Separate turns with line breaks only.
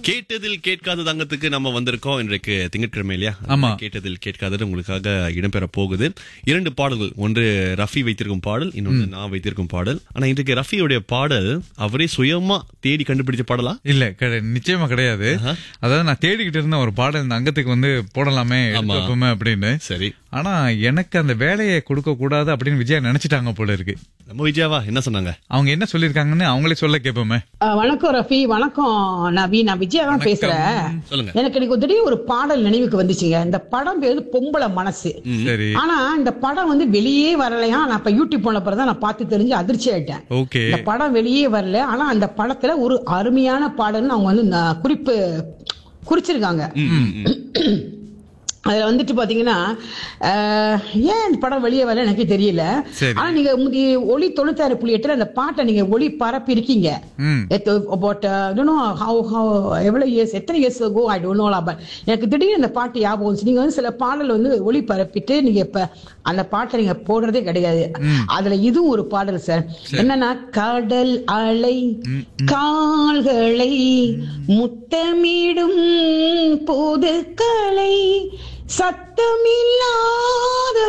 கேட்டதில் கேட்காத தங்கத்துக்கு நம்ம வந்திருக்கோம் இன்றைக்கு திங்கட்கிழமை இல்லையா
ஆமா.
கேட்டதில் கேட்காதது உங்களுக்காக இடம்பெற போகுது இரண்டு பாடல்கள் ஒன்று ரஃபி வைத்திருக்கும் பாடல் இன்னொன்று நான் வைத்திருக்கும் பாடல் ஆனா இன்றைக்கு ரஃபியுடைய பாடல் அவரே சுயமா தேடி கண்டுபிடிச்ச பாடலா
இல்ல கிடை- நிச்சயமா கிடையாது அதாவது நான் தேடிக்கிட்டு இருந்த ஒரு பாடல் இந்த அங்கத்துக்கு வந்து போடலாமே எடுத்து
ஆமா.
வைப்போமே அப்படின்னு
சரி
ஆனா எனக்கு அந்த வேலையை கொடுக்க கூடாது அப்படின்னு விஜயா நினைச்சிட்டாங்க போல இருக்கு
நம்ம விஜயாவா என்ன சொன்னாங்க
அவங்க என்ன சொல்லிருக்காங்கன்னு அவங்களே சொல்ல கேட்போமே
அஹ் வணக்கம் ரஃபி வணக்கம் நவி நான் விஜயா தான் பேசுறேன்
சொல்லுங்க
எனக்கு இன்னைக்கு திடீர்னு ஒரு பாடல் நினைவுக்கு வந்துச்சுங்க இந்த படம் பேரு பொம்பளை மனசு
சரி
ஆனா இந்த படம் வந்து வெளியே வரலையா நான் இப்ப யூடியூப் போன பிறகு தான் நான் பார்த்து தெரிஞ்சு அதிர்ச்சி ஆயிட்டேன்
ஓகே
இந்த படம் வெளியே வரல ஆனா அந்த படத்துல ஒரு அருமையான பாடல்னு அவங்க வந்து ந- குறிப்பு குறிச்சிருக்காங்க அதுல வந்துட்டு பாத்தீங்கன்னா அஹ், ஏன் இந்த படம் வெளியே வரல எனக்கு தெரியல
சரி.
ஆனா நீங்க முந்தி ஒளி தொண்ணூத்தாறு புள்ளி எட்டுல அந்த பாட்டை நீங்க ஒளி பரப்பி இருக்கீங்க
ம்
அபவுட் ஹவு ஹவு எவ்வளவு இயர்ஸ் எத்தனை years go I don't know but எனக்கு திடீர்னு இந்த பாட்டு ஞாபகம் வந்துச்சு நீங்க வந்து சில பாடல் வந்து ஒளி பரப்பிட்டு நீங்க இப்ப அந்த பாட்டை நீங்க போடுறதே கிடையாது அதுல இதுவும் ஒரு பாடல் சார் என்னன்னா கடல் அலை கால்களை முத்தமிடும் புதுக்களை சத்தமில்லாத